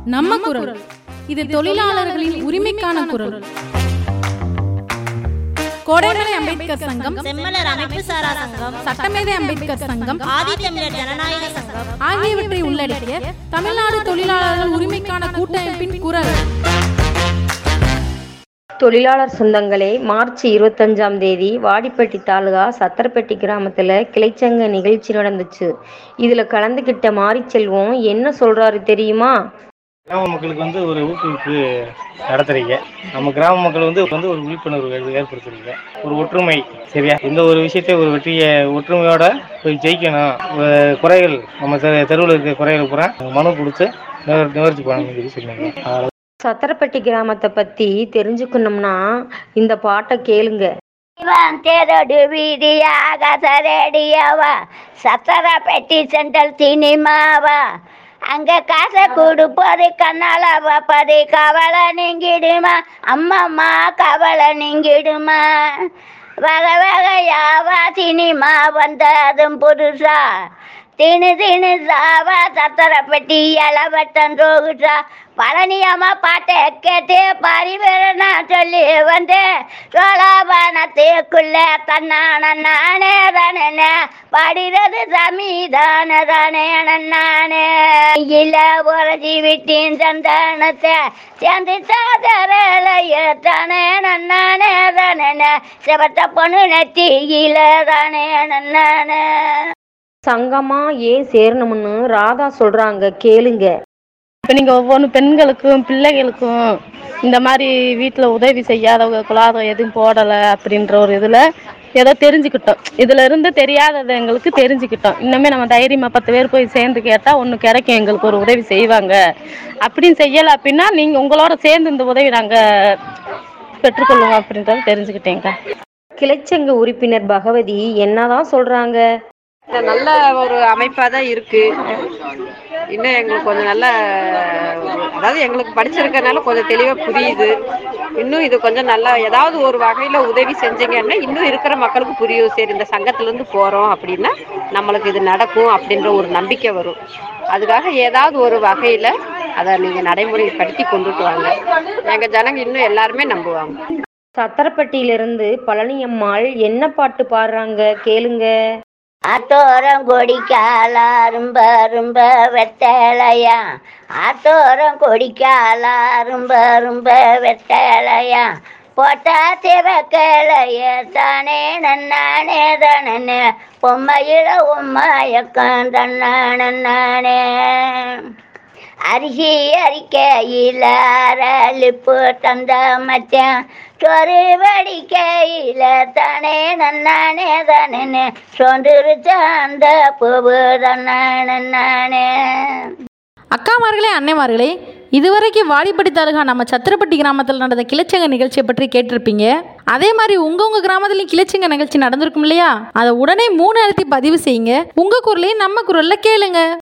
நம்ம குரல் இது தொழிலாளர்களின் உரிமைக்கான குரல் கோடைமலை அம்பேத்கர் சங்கம் செம்மலர் அமைப்பு சாரா சங்கம் சட்டமேதை அம்பேத்கர் சங்கம் ஆதித்தமிழர் ஜனநாயக சங்கம் ஆகியவற்றை உள்ளடக்கிய தமிழ்நாடு தொழிலாளர்கள் உரிமைக்கான கூட்டமைப்பின் குரல் தொழிலாளர் சொந்தங்களே மார்ச் இருபத்தஞ்சாம் தேதி வாடிப்பட்டி தாலுகா சத்திரப்பட்டி கிராமத்தில் கிளைச்சங்க நிகழ்ச்சி நடந்துச்சு இதில் கலந்துக்கிட்ட மாரிச்செல்வம் என்ன சொல்கிறாரு தெரியுமா கிராம மக்களுக்கு வந்து ஒரு ஊக்குவிப்பு நடத்துறீங்க நம்ம கிராம மக்கள் வந்து வந்து ஒரு விழிப்புணர்வு ஏற்ப- ஏற்படுத்துறீங்க ஒரு ஒற்றுமை சரியா இந்த ஒரு விஷயத்தை ஒரு வெற்றியை ஒற்றுமையோட போய் ஜெயிக்கணும் அஹ் குறைகள் நம்ம தெ தெருவில் இருக்க குறைகள் பூரா மனு கொடுத்து நிவர் நிவர்த்தி பண்ணணும்னு சொல்லி சொன்னீங்க அதனால சத்திரப்பட்டி கிராமத்தை பற்றி தெரிஞ்சுக்கணும்னா இந்த பாட்டை கேளுங்க தேரோடு வீதியாக சரடியாவா சத்தர பெட்டி சென்ட்ரல் சினிமாவா அங்க காசை கொடுப்பது கண்ணால பார்ப்பது கவலை நீங்கிடுமா அம்மம்மா கவலை நீங்கிடுமா வகை வகையாவா சினிமா வந்ததும் புதுசா தினு தினு சாவா சத்தர பெட்டி இளவட்டம் ரோகுசா பழனியம்மா பாட்டை கேட்டு பரிவரனா சொல்லி வந்தேன் சோழாபனத்துக்குள்ள தன்னான நானே தானே பாடுறது சமீதான தானே நானே இல்ல உறஞ்சி விட்டின் சந்தானத்தை சேர்ந்து சாதரலைய தானே நானே தானே செவத்த பொண்ணு நெத்தியில தானே நானே சங்கமா ஏன் சேரணும்னு ராதா சொல்கிறாங்க கேளுங்க இப்போ நீங்கள் ஒவ்வொரு பெண்களுக்கும் பிள்ளைகளுக்கும் இந்த மாதிரி வீட்டில் உதவி செய்யாதவங்க குலாதம் எதுவும் போடலை அப்படின்ற ஒரு இதில் ஏதோ தெரிஞ்சுக்கிட்டோம் இதில் இருந்து தெரியாதது எங்களுக்கு தெரிஞ்சுக்கிட்டோம் இன்னுமே நம்ம தைரியமாக பத்து பேர் போய் சேர்ந்து கேட்டால் ஒன்று கிடைக்கும் எங்களுக்கு ஒரு உதவி செய்வாங்க அப்படின்னு செய்யலை அப்படின்னா நீங்கள் உங்களோட சேர்ந்து இந்த உதவி நாங்கள் பெற்றுக்கொள்வோம் அப்படின்றத தெரிஞ்சுக்கிட்டேங்க கிளைச்சங்க உறுப்பினர் பகவதி என்னதான் சொல்கிறாங்க இது நல்ல ஒரு அமைப்பாக தான் இருக்கு இன்னும் எங்களுக்கு கொஞ்சம் நல்ல அதாவது எங்களுக்கு படிச்சிருக்கறனால கொஞ்சம் தெளிவாக புரியுது இன்னும் இது கொஞ்சம் நல்லா ஏதாவது ஒரு வகையில் உதவி செஞ்சீங்கன்னா இன்னும் இருக்கிற மக்களுக்கு புரியும் சரி இந்த சங்கத்துலேருந்து போகிறோம் அப்படின்னா நம்மளுக்கு இது நடக்கும் அப்படின்ற ஒரு நம்பிக்கை வரும் அதுக்காக ஏதாவது ஒரு வகையில் அதை நீங்கள் நடைமுறைப்படுத்தி கொண்டுட்டு வாங்க எங்கள் ஜனங்க இன்னும் எல்லாருமே நம்புவாங்க சத்திரப்பட்டியிலிருந்து பழனியம்மாள் என்ன பாட்டு பாடுறாங்க கேளுங்க ஆத்தோரம் கொடிக்காலா ரொம்ப ரொம்ப வெத்தலையா ஆத்தோரம் கொடிக்காலா ரொம்ப ரொம்ப வெத்தலையா போட்டா சிவக்கலைய தானே நன்னானே தானே பொம்மையில உம்மாயக்கம் தன்னானே அரிசி அரிக்கையில் அரளிப்பு தந்த மச்சான் சொரு வடிக்கையில் தானே நன்னானே தானே சொந்துருச்ச அந்த பூவு தானே அக்காமார்களே அன்னைமார்களே இதுவரைக்கும் வாடிப்பட்டி தாலுகா நம்ம சத்திரப்பட்டி கிராமத்தில் நடந்த கிளச்சங்க நிகழ்ச்சியை பற்றி கேட்டிருப்பீங்க அதே மாதிரி உங்க உங்க கிராமத்துலயும் கிளச்சங்க நிகழ்ச்சி நடந்திருக்கும் இல்லையா அதை உடனே மூணு அழுத்தி பதிவு செய்யுங்க உங்க குரலையும் நம்ம குரல்ல கேளுங்க